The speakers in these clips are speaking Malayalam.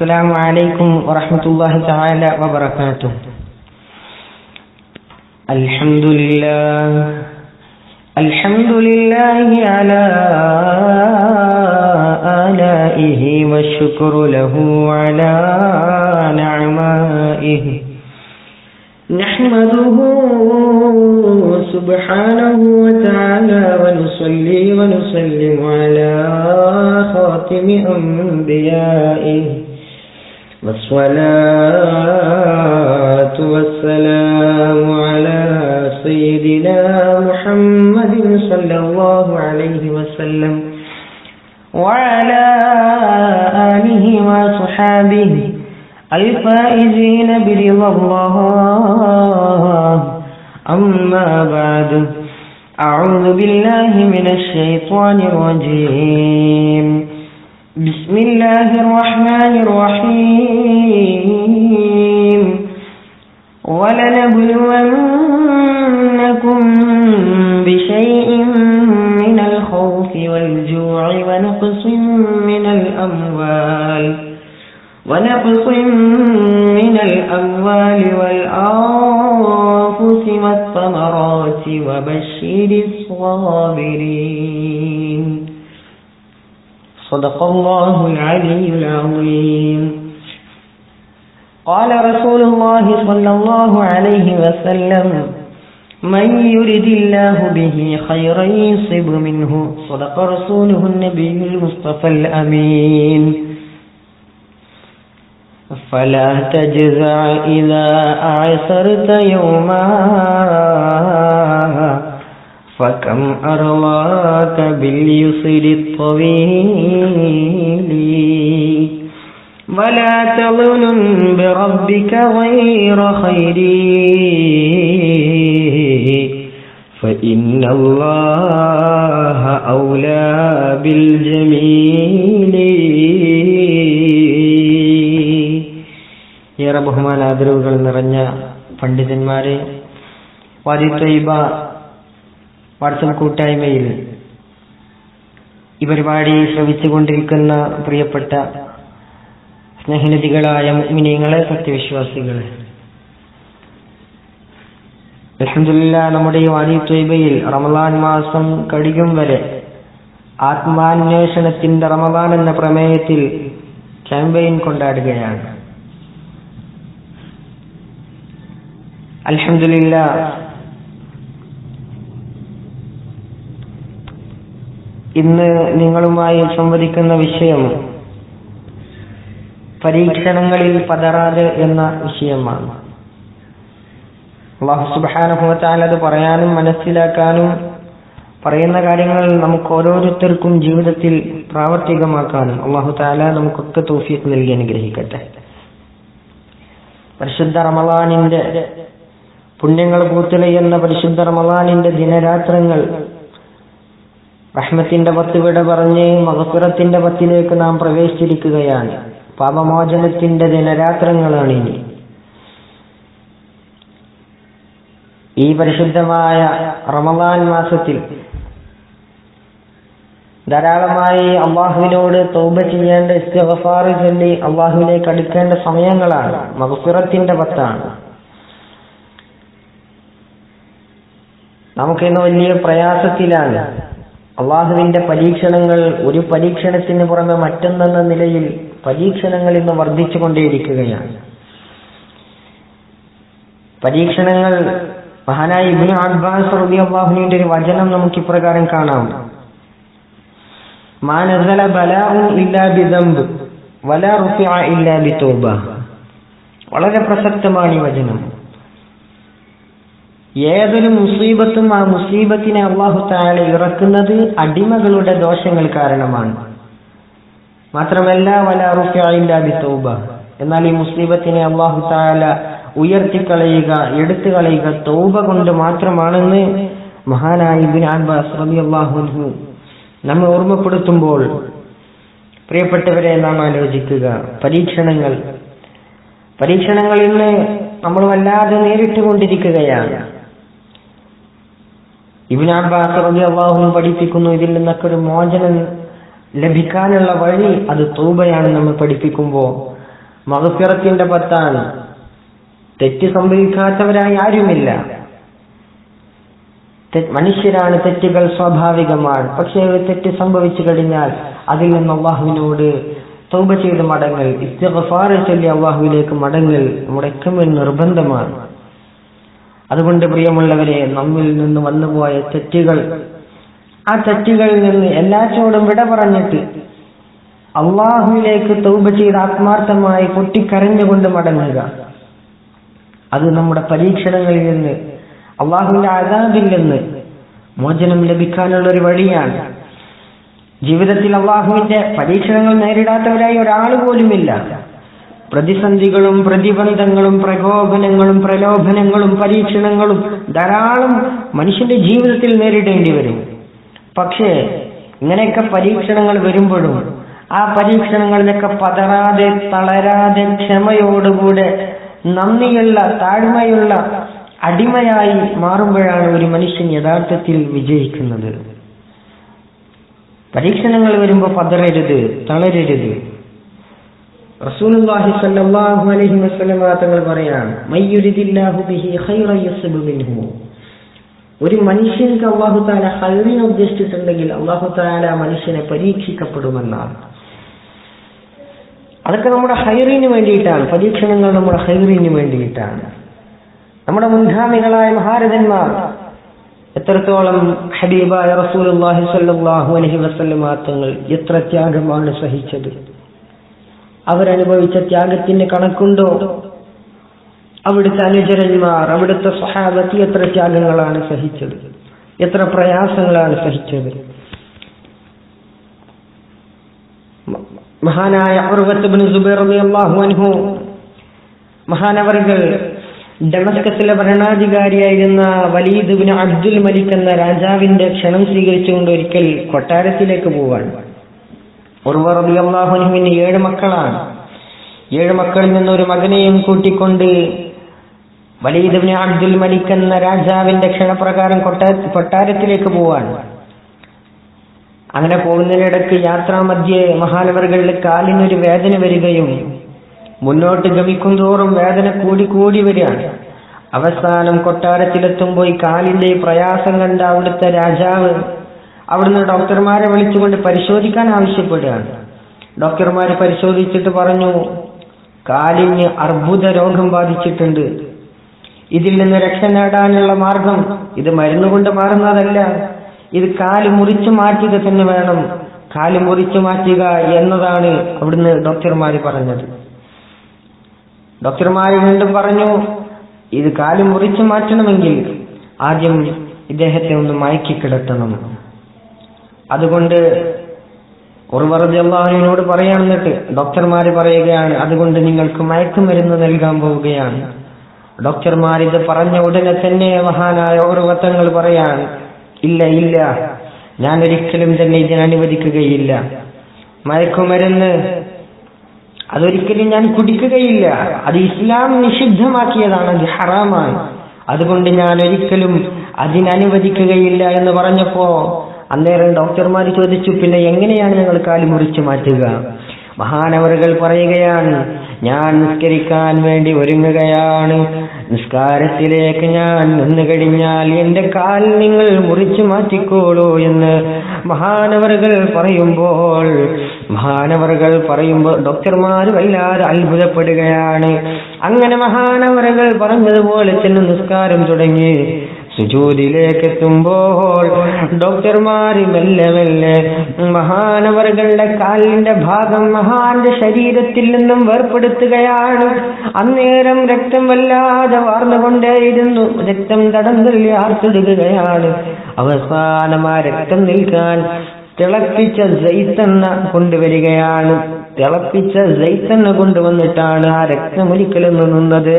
السلام عليكم ورحمة الله تعالى وبركاته الحمد لله الحمد لله على آلائه والشكر له على نعمائه نحمده سبحانه وتعالى ونصلي ونسلم على خاتم أنبيائه والصلاة والسلام على سيدنا محمد صلى الله عليه وسلم وعلى آله وصحابه الفائزين برضا الله أما بعد أعوذ بالله من الشيطان الرجيم بسم الله الرحمن الرحيم ولنبلونكم بشيء من الخوف والجوع ونقص من الأموال ونقص من الأموال والأنفس والثمرات وبشر الصابرين صدق الله العلي العظيم قال رسول الله صلى الله عليه وسلم من يرد الله به خيرا يصب منه صدق رسوله النبي المصطفى الأمين فلا تجزع إذا أعسرت يوما فكم أرضاك باليسر الطويل ولا تظن بربك غير خير فإن الله أولى بالجميل ഏറെ ബഹുമാന ആദരവുകൾ നിറഞ്ഞ പണ്ഡിതന്മാരെ വാദി ത്വയ്ബ വാട്സപ്പ് കൂട്ടായ്മയിൽ ഈ പരിപാടി ശ്രവിച്ചുകൊണ്ടിരിക്കുന്ന പ്രിയപ്പെട്ട സ്നേഹനിധികളായ മിനിങ്ങളെ സത്യവിശ്വാസികളെ അൽഹംദുലില്ല നമ്മുടെ ഈ വാദി ത്വയ്ബയിൽ റമദാൻ മാസം കഴിയും വരെ ആത്മാന്വേഷണത്തിന്റെ റമദാൻ എന്ന പ്രമേയത്തിൽ ക്യാമ്പയിൻ കൊണ്ടാടുകയാണ് അൽഹംദുലില്ല ഇന്ന് നിങ്ങളുമായി സംവദിക്കുന്ന വിഷയം പരീക്ഷണങ്ങളിൽ പതറാതെ എന്ന വിഷയമാണ് അള്ളാഹു സുബാനുഭവത്താൽ അത് പറയാനും മനസ്സിലാക്കാനും പറയുന്ന കാര്യങ്ങൾ നമുക്ക് ഓരോരുത്തർക്കും ജീവിതത്തിൽ പ്രാവർത്തികമാക്കാനും അള്ളാഹു താല നമുക്കൊക്കെ തോഫിയത്ത് നൽകി അനുഗ്രഹിക്കട്ടെ പരിശുദ്ധ റമദാനിന്റെ പുണ്യങ്ങൾ പൂത്തുലയുന്ന പരിശുദ്ധ റമദാനിന്റെ ദിനരാത്രങ്ങൾ റഹ്മത്തിന്റെ പത്ത് വിട പറഞ്ഞ് മകപ്പുറത്തിന്റെ പത്തിലേക്ക് നാം പ്രവേശിച്ചിരിക്കുകയാണ് പാപമോചനത്തിന്റെ ദിനരാത്രങ്ങളാണ് ഇനി ഈ പരിശുദ്ധമായ റമദാൻ മാസത്തിൽ ധാരാളമായി അള്ളാഹുവിനോട് തൗബ ചെയ്യേണ്ട ഇസ്തഫാറ് ചൊല്ലി അള്ളാഹുവിലേക്ക് അടുക്കേണ്ട സമയങ്ങളാണ് മകപ്പുറത്തിന്റെ പത്താണ് നമുക്കിന്ന് വലിയ പ്രയാസത്തിലാണ് അള്ളാഹുവിന്റെ പരീക്ഷണങ്ങൾ ഒരു പരീക്ഷണത്തിന് പുറമെ മറ്റൊന്നെന്ന നിലയിൽ പരീക്ഷണങ്ങൾ ഇന്ന് വർദ്ധിച്ചുകൊണ്ടേയിരിക്കുകയാണ് പരീക്ഷണങ്ങൾ മഹാനായ ഇബ്നു അബ്ബാസ് റളിയല്ലാഹുവിന്റെ ഒരു വചനം നമുക്ക് ഇപ്രകാരം കാണാം മാ നസല ബലാഉൻ ഇല്ലാ ബിദംബ് വലാ റുഫിഅ ഇല്ലാ ബിതൗബ വളരെ പ്രസക്തമാണ് ഈ വചനം ഏതൊരു മുസീബത്തും ആ മുസീബത്തിനെ അള്ളാഹു താല ഇറക്കുന്നത് അടിമകളുടെ ദോഷങ്ങൾ കാരണമാണ് മാത്രമല്ല വല റുഫിഅയില്ലാതി തൗബ എന്നാൽ ഈ മുസീബത്തിനെ അള്ളാഹു താല ഉയർത്തിക്കളയുക എടുത്തു കളയുക തൗബ കൊണ്ട് മാത്രമാണെന്ന് മഹാനായ ഇബിൻ അബ്ബാസ് റളിയല്ലാഹു അൻഹു നമ്മെ ഓർമ്മപ്പെടുത്തുമ്പോൾ പ്രിയപ്പെട്ടവരെ നാം ആലോചിക്കുക പരീക്ഷണങ്ങൾ പരീക്ഷണങ്ങൾ ഇന്ന് നമ്മൾ വല്ലാതെ നേരിട്ട് കൊണ്ടിരിക്കുകയാണ് ഇബിൻ അബ്ബാസ് റളിയല്ലാഹു പഠിപ്പിക്കുന്നു ഇതിൽ നിന്നൊക്കെ ഒരു മോചനം ലഭിക്കാനുള്ള വഴി അത് തൂബയാണ് നമ്മൾ പഠിപ്പിക്കുമ്പോൾ മഹഫിറത്തിന്റെ പത്താണ് തെറ്റ് സംഭവിക്കാത്തവരായി ആരുമില്ല തെ- മനുഷ്യരാണ് തെറ്റുകൾ സ്വാഭാവികമാണ് പക്ഷേ ഒരു തെറ്റ് സംഭവിച്ചു കഴിഞ്ഞാൽ അതിൽ നിന്ന് അള്ളാഹുവിനോട് തൗബ ചെയ്ത് മടങ്ങൽ ഇസ്തിഗ്ഫാർ ചൊല്ലി അള്ളാഹുവിലേക്ക് മടങ്ങൽ നമ്മുടെ ഏറ്റവും നിർബന്ധമാണ് അതുകൊണ്ട് പ്രിയമുള്ളവരെ നമ്മിൽ നിന്ന് വന്നുപോയ തെറ്റുകൾ ആ തെറ്റുകളിൽ നിന്ന് എല്ലാറ്റോടും വിട പറഞ്ഞിട്ട് അള്ളാഹുവിലേക്ക് തൗബ ചെയ്ത് ആത്മാർത്ഥമായി പൊട്ടിക്കരഞ്ഞുകൊണ്ട് മടങ്ങുക അത് നമ്മുടെ പരീക്ഷണങ്ങളിൽ നിന്ന് അള്ളാഹുവിന്റെ അതാബിൽ നിന്ന് മോചനം ലഭിക്കാനുള്ള ഒരു വഴിയാണ് ജീവിതത്തിൽ അള്ളാഹുവിന്റെ പരീക്ഷണങ്ങൾ നേരിടാത്തവരായി ഒരാൾ പോലുമില്ല പ്രതിസന്ധികളും പ്രതിബന്ധങ്ങളും പ്രകോപനങ്ങളും പ്രലോഭനങ്ങളും പരീക്ഷണങ്ങളും ധാരാളം മനുഷ്യന്റെ ജീവിതത്തിൽ നേരിടേണ്ടി വരും പക്ഷേ ഇങ്ങനെയൊക്കെ പരീക്ഷണങ്ങൾ വരുമ്പോഴും ആ പരീക്ഷണങ്ങളിലൊക്കെ പതറാതെ തളരാതെ ക്ഷമയോടുകൂടെ നന്ദിയുള്ള താഴ്മയുള്ള അടിമയായി മാറുമ്പോഴാണ് ഒരു മനുഷ്യൻ യഥാർത്ഥത്തിൽ വിജയിക്കുന്നത് പരീക്ഷണങ്ങൾ വരുമ്പോൾ പതറരുത് തളരരുത് റസൂലുള്ളാഹി സ്വല്ലല്ലാഹു അലൈഹി വസല്ലമ തങ്ങൾ പറയാണ് മയ്യുരിദില്ലാഹു ബിഹി ഖൈറൻ യസ്ബു മിൻഹു ഒരു മനുഷ്യൻക്ക് അള്ളാഹു താല ഹൈറിനെ ഉദ്ദേശിച്ചിട്ടുണ്ടെങ്കിൽ അള്ളാഹു താല മനുഷ്യനെ പരീക്ഷിക്കപ്പെടുമെന്നാണ് അതൊക്കെ നമ്മുടെ ഹൈറിന് വേണ്ടിയിട്ടാണ് പരീക്ഷണങ്ങൾ നമ്മുടെ ഹൈറിന് വേണ്ടിയിട്ടാണ് നമ്മുടെ മുൻഗാമികളായ മഹാരഥന്മാർ എത്രത്തോളം ഹബീബായ റസൂലുള്ളാഹി സ്വല്ലല്ലാഹു അലൈഹി വസല്ലമ തങ്ങൾ എത്ര ത്യാഗമാണ് സഹിച്ചത് അവരനുഭവിച്ച ത്യാഗത്തിന് കണക്കുണ്ടോ അവിടുത്തെ അനുചരന്മാർ അവിടുത്തെ സഹാബത്തി എത്ര ത്യാഗങ്ങളാണ് സഹിച്ചത് എത്ര പ്രയാസങ്ങളാണ് സഹിച്ചത് മ- മഹാനായ ഉർവത്ത് ഇബ്നു സുബൈർ റളിയല്ലാഹു അൻഹു മഹാനവറുകൾ ഡമസ്കസിലെ ഭരണാധികാരിയായിരുന്ന വലീദ് ബിൻ അബ്ദുൽ മലിക് എന്ന രാജാവിന്റെ ക്ഷണം സ്വീകരിച്ചുകൊണ്ട് ഒരിക്കൽ കൊട്ടാരത്തിലേക്ക് പോവാണ് ഉർവ റളിയല്ലാഹു അൻഹുവിന് ഏഴ് മക്കളാണ് ഏഴ് മക്കളിൽ നിന്ന് ഒരു മകനെയും കൂട്ടിക്കൊണ്ട് വലീദ് ബിൻ അബ്ദുൽ മലിക് എന്ന രാജാവിന്റെ ക്ഷണപ്രകാരം കൊട്ടാ കൊട്ടാരത്തിലേക്ക് പോവാണ് അങ്ങനെ പോകുന്നതിനിടയ്ക്ക് യാത്രാമധ്യേ മഹാനവറുകളുടെ കാലിനൊരു വേദന വരികയും മുന്നോട്ട് ഗമിക്കും തോറും വേദന കൂടി കൂടി വരികയാണ് അവസാനം കൊട്ടാരത്തിലെത്തുമ്പോൾ ഈ കാലിന്റെ ഈ പ്രയാസം കണ്ട അവിടുത്തെ രാജാവ് അവിടുന്ന് ഡോക്ടർമാരെ വിളിച്ചുകൊണ്ട് പരിശോധിക്കാൻ ആവശ്യപ്പെടുകയാണ് ഡോക്ടർമാർ പരിശോധിച്ചിട്ട് പറഞ്ഞു കാലിന് അർബുദ രോഗം ബാധിച്ചിട്ടുണ്ട് ഇതിൽ നിന്ന് രക്ഷ നേടാനുള്ള മാർഗം ഇത് മരുന്നുകൊണ്ട് മാറുന്നതല്ല ഇത് കാല് മുറിച്ചു മാറ്റുക തന്നെ വേണം കാല് മുറിച്ചു മാറ്റുക എന്നതാണ് അവിടുന്ന് ഡോക്ടർമാർ പറഞ്ഞത് ഡോക്ടർമാർ വീണ്ടും പറഞ്ഞു ഇത് കാല് മുറിച്ചു മാറ്റണമെങ്കിൽ ആദ്യം ഇദ്ദേഹത്തെ ഒന്ന് മയക്കി കിടത്തണം അതുകൊണ്ട് ഉറവറതി അള്ളാഹുവിനോട് പറയാണെന്നിട്ട് ഡോക്ടർമാർ പറയുകയാണ് അതുകൊണ്ട് നിങ്ങൾക്ക് മയക്കുമരുന്ന് നൽകാൻ പോവുകയാണ് ഡോക്ടർമാർ ഇത് പറഞ്ഞ ഉടനെ തന്നെ മഹാനായ ഉറവത്തങ്ങൾ പറയാണ് ഇല്ല ഇല്ല ഞാൻ ഒരിക്കലും തന്നെ ഇതിന് അനുവദിക്കുകയില്ല മയക്കുമരുന്ന് അതൊരിക്കലും ഞാൻ കുടിക്കുകയില്ല അത് ഇസ്ലാം നിഷിദ്ധമാക്കിയതാണ് അത് ഹറാമാണ് അതുകൊണ്ട് ഞാൻ ഒരിക്കലും അതിനനുവദിക്കുകയില്ല എന്ന് പറഞ്ഞപ്പോ അന്നേരം ഡോക്ടർമാർ ചോദിച്ചു പിന്നെ എങ്ങനെയാണ് ഞങ്ങൾ കാല് മുറിച്ചു മാറ്റുക മഹാനവറുകൾ പറയുകയാണ് ഞാൻ നിസ്കരിക്കാൻ വേണ്ടി ഒരുങ്ങുകയാണ് നിസ്കാരത്തിലേക്ക് ഞാൻ നിന്ന് കഴിഞ്ഞാൽ എന്റെ കാൽ നിങ്ങൾ മുറിച്ചു മാറ്റിക്കോളൂ എന്ന് മഹാനവറുകൾ പറയുമ്പോൾ മഹാനവറുകൾ പറയുമ്പോൾ ഡോക്ടർമാർ വല്ലാതെ അത്ഭുതപ്പെടുകയാണ് അങ്ങനെ മഹാനവറുകൾ പറഞ്ഞതുപോലെ തന്നെ നിസ്കാരം തുടങ്ങി സുജൂതിലേക്ക് എത്തുമ്പോൾ ഡോക്ടർമാർ മെല്ലെ മെല്ലെ മഹാനവറുകളുടെ കാലിന്റെ ഭാഗം മഹാന്റെ ശരീരത്തിൽ നിന്നും വേർപ്പെടുത്തുകയാണ് അന്നേരം രക്തം വല്ലാതെ വാർന്നുകൊണ്ടേയിരുന്നു രക്തം തടം തള്ളി ആർത്തിടുകയാണ് അവസാനം ആ രക്തം നിൽക്കാൻ തിളപ്പിച്ച ജൈത്തെണ്ണ കൊണ്ടുവരികയാണ് തിളപ്പിച്ച ജൈത്തെണ്ണ കൊണ്ടുവന്നിട്ടാണ് ആ രക്തമൊലിക്കൽ നിന്നത്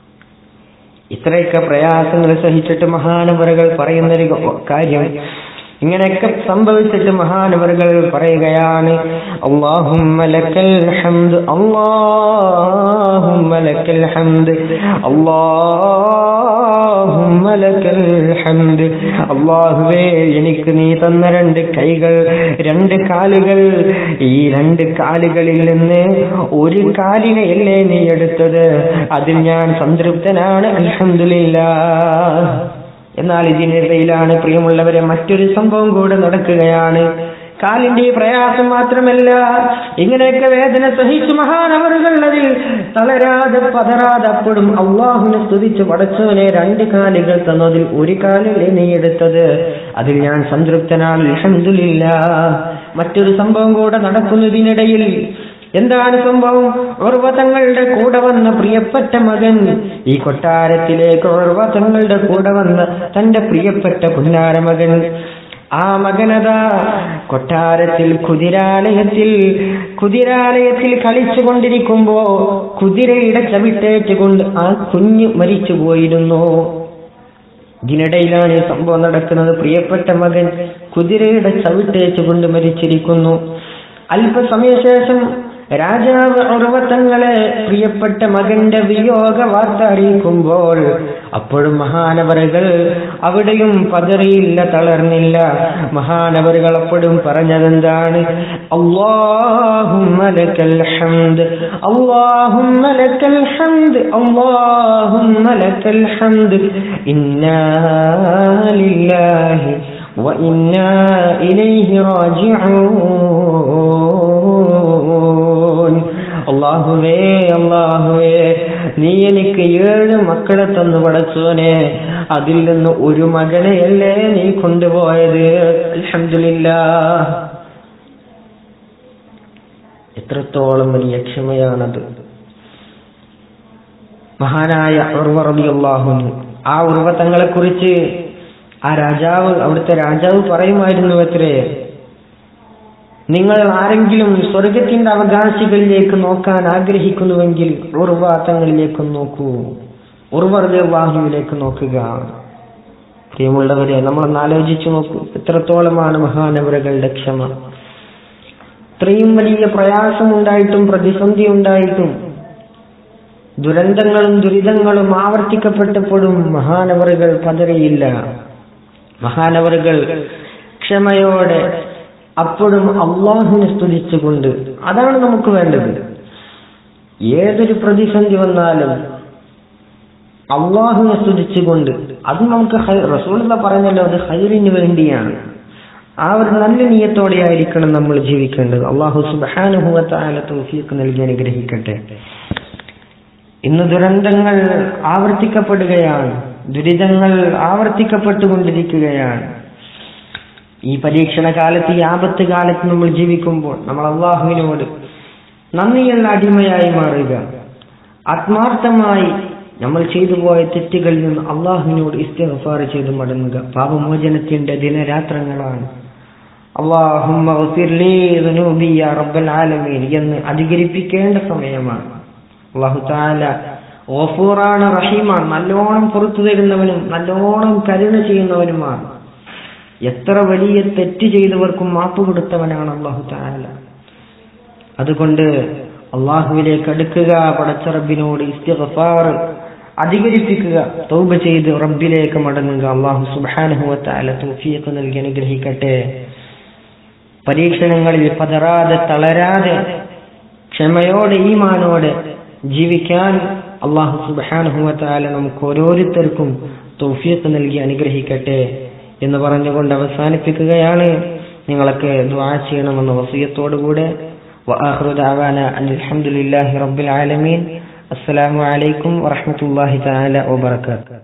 ഇത്രയൊക്കെ പ്രയാസങ്ങൾ സഹിച്ചിട്ട് മഹാനവറുകൾ പറയുന്നൊരു കാര്യം ഇങ്ങനെയൊക്കെ സംഭവിച്ചിട്ട് മഹാനവറുകൾ പറയുകയാണ് അള്ളാഹുമ്മ ലക്കൽ ഹംദ് അള്ളാഹുമ്മ ലക്കൽ ഹംദ് അള്ളാഹുമ്മ ലക്കൽ ഹംദ് അള്ളാഹുവേ എനിക്ക് നീ തന്ന രണ്ട് കൈകൾ രണ്ട് കാലുകൾ ഈ രണ്ട് കാലുകളിൽ നിന്ന് ഒരു കാലിനെയല്ലേ നീ എടുത്തത് അതിൽ ഞാൻ സംതൃപ്തനാണ് അൽഹംദുലില്ലാ എന്നാൽ ഇതിനിടയിലാണ് പ്രിയമുള്ളവരെ മറ്റൊരു സംഭവം കൂടെ നടക്കുകയാണ് കാലിന്റെ ഈ പ്രയാസം മാത്രമല്ല ഇങ്ങനെയൊക്കെ വേദന സഹിച്ചു മഹാനവറുകൾ അതിൽ തളരാതെ പതറാതെ അപ്പോഴും അള്ളാഹുനെ സ്തുതിച്ച് പടച്ചവനെ രണ്ട് കാലുകൾ തന്നതിൽ ഒരു കാലിലെ നീ എടുത്തത് അതിൽ ഞാൻ സംതൃപ്തനാണ് അൽഹംദുലില്ല മറ്റൊരു സംഭവം കൂടെ നടക്കുന്നതിനിടയിൽ എന്താണ് സംഭവം ഉർവ തങ്ങളുടെ കൂടെ വന്ന പ്രിയപ്പെട്ട മകൻ ഈ കൊട്ടാരത്തിലേക്ക് ഉർവ തങ്ങളുടെ കൂടെ വന്ന തന്റെ പ്രിയപ്പെട്ട പുന്നാര മകൻ ആ മകനതാ കൊട്ടാരത്തിൽ കുതിരാലയത്തിൽ കുതിരാലയത്തിൽ കളിച്ചു കൊണ്ടിരിക്കുമ്പോ കുതിരയുടെ ചവിട്ടേറ്റുകൊണ്ട് ആ കുഞ്ഞ് മരിച്ചു പോയിരുന്നു ഇതിനിടയിലാണ് ഈ സംഭവം നടക്കുന്നത് പ്രിയപ്പെട്ട മകൻ കുതിരയുടെ ചവിട്ടേറ്റുകൊണ്ട് മരിച്ചിരിക്കുന്നു അല്പസമയശേഷം രാജാവ് ഉറവത്തങ്ങളെ പ്രിയപ്പെട്ട മകന്റെ വിയോഗ വാർത്ത അറിയിക്കുമ്പോൾ അപ്പോഴും മഹാനവറുകൾ അവിടെയും പതറിയില്ല തളർന്നില്ല മഹാനവറുകൾ അപ്പോഴും പറഞ്ഞതെന്താണ് അള്ളാഹുമ്മലക്കൽ ഹംദ് അള്ളാഹുമ്മലക്കൽ ഹംദ് അള്ളാഹുമ്മലക്കൽ ഹംദ് ഇന്നാ ലില്ലാഹി وإنا إليه راجعون അള്ളാഹുവേ അള്ളാഹുവേ നീ എനിക്ക് ഏഴ് മക്കളെ തന്നു പടച്ചോനെ അതിൽ നിന്ന് ഒരു മകനെയല്ലേ നീ കൊണ്ടുപോയത് അൽഹംദുലില്ല എത്രത്തോളം വലിയ ക്ഷമയാണത് മഹാനായ ഉർവ റളിയല്ലാഹു ആ ഉർവ തങ്ങളെ കുറിച്ച് ആ രാജാവ് അവിടുത്തെ രാജാവ് പറയുമായിരുന്നു അത്രേ നിങ്ങൾ ആരെങ്കിലും സ്വർഗത്തിന്റെ അവകാശികളിലേക്ക് നോക്കാൻ ആഗ്രഹിക്കുന്നുവെങ്കിൽ ഉർവാത്തങ്ങളിലേക്ക് നോക്കൂ ഉർവർവാഹുവിലേക്ക് നോക്കുക പ്രിയമുള്ളവരെ നമ്മളൊന്ന് ആലോചിച്ചു നോക്കൂ എത്രത്തോളമാണ് മഹാനവരകളുടെ ക്ഷമ ഇത്രയും വലിയ പ്രയാസമുണ്ടായിട്ടും പ്രതിസന്ധി ഉണ്ടായിട്ടും ദുരന്തങ്ങളും ദുരിതങ്ങളും ആവർത്തിക്കപ്പെട്ടപ്പോഴും മഹാനവറുകൾ പതറിയില്ല മഹാനവറുകൾ ക്ഷമയോടെ അപ്പോഴും അള്ളാഹുവിനെ സ്തുതിച്ചുകൊണ്ട് അതാണ് നമുക്ക് വേണ്ടത് ഏതൊരു പ്രതിസന്ധി വന്നാലും അള്ളാഹുവിനെ സ്തുതിച്ചുകൊണ്ട് അത് നമുക്ക് റസൂലുള്ള പറഞ്ഞല്ലോ അത് ഹൈറിന് വേണ്ടിയാണ് ആ ഒരു നല്ല നീയത്തോടെ ആയിരിക്കണം നമ്മൾ ജീവിക്കേണ്ടത് അള്ളാഹു സുബാനുഭവത്തായ തൗഫീഖ് നൽകി അനുഗ്രഹിക്കട്ടെ ഇന്ന് ദുരന്തങ്ങൾ ആവർത്തിക്കപ്പെടുകയാണ് ദുരിതങ്ങൾ ആവർത്തിക്കപ്പെട്ടുകൊണ്ടിരിക്കുകയാണ് ഈ പരീക്ഷണ കാലത്ത് ഈ ആപത്ത് കാലത്ത് നമ്മൾ ജീവിക്കുമ്പോൾ നമ്മൾ അള്ളാഹുവിനോട് നന്ദിയുള്ള അടിമയായി മാറുക ആത്മാർത്ഥമായി നമ്മൾ ചെയ്തു പോയ തെറ്റുകളിൽ നിന്ന് അള്ളാഹുവിനോട് ഇസ്തിഗ്ഫാർ ചെയ്ത് മടങ്ങുക പാപമോചനത്തിന്റെ ദിനരാത്രങ്ങളാണ് അള്ളാഹുമ്മ റബ്ബൽ ആലമീൻ എന്ന് അധികരിപ്പിക്കേണ്ട സമയമാണ് അള്ളാഹു താല ഓഫൂറാണ് റഹീമാണ് നല്ലോണം പുറത്തു തരുന്നവനും നല്ലോണം കരുണ ചെയ്യുന്നവനുമാണ് എത്ര വലിയ തെറ്റ് ചെയ്തവർക്കും മാപ്പ് കൊടുത്തവനാണ് അള്ളാഹു താല അതുകൊണ്ട് അള്ളാഹുവിലേക്ക് അടുക്കുക പടച്ച റബ്ബിനോട് ഇസ്തിഗ്ഫാർ അധികരിപ്പിക്കുക തൗബ ചെയ്ത് റബ്ബിലേക്ക് മടങ്ങുക അള്ളാഹു സുബാനുഹുവത്താല തൗഫീഖ് നൽകി അനുഗ്രഹിക്കട്ടെ പരീക്ഷണങ്ങളിൽ പതറാതെ തളരാതെ ക്ഷമയോടെ ഈമാനോടെ ജീവിക്കാൻ അള്ളാഹു സുബാനുഹുവത്താല നമുക്ക് ഓരോരുത്തർക്കും തൗഫീഖ് നൽകി അനുഗ്രഹിക്കട്ടെ എന്ന് പറഞ്ഞുകൊണ്ട് അവസാനിപ്പിക്കുകയാണ് നിങ്ങളൊക്കെ ദ്വാ ചെയ്യണമെന്ന വസീയത്തോടുകൂടെ وآخر دعوانا أن الحمد لله رب العالمين السلام عليكم ورحمة الله تعالى وبركاته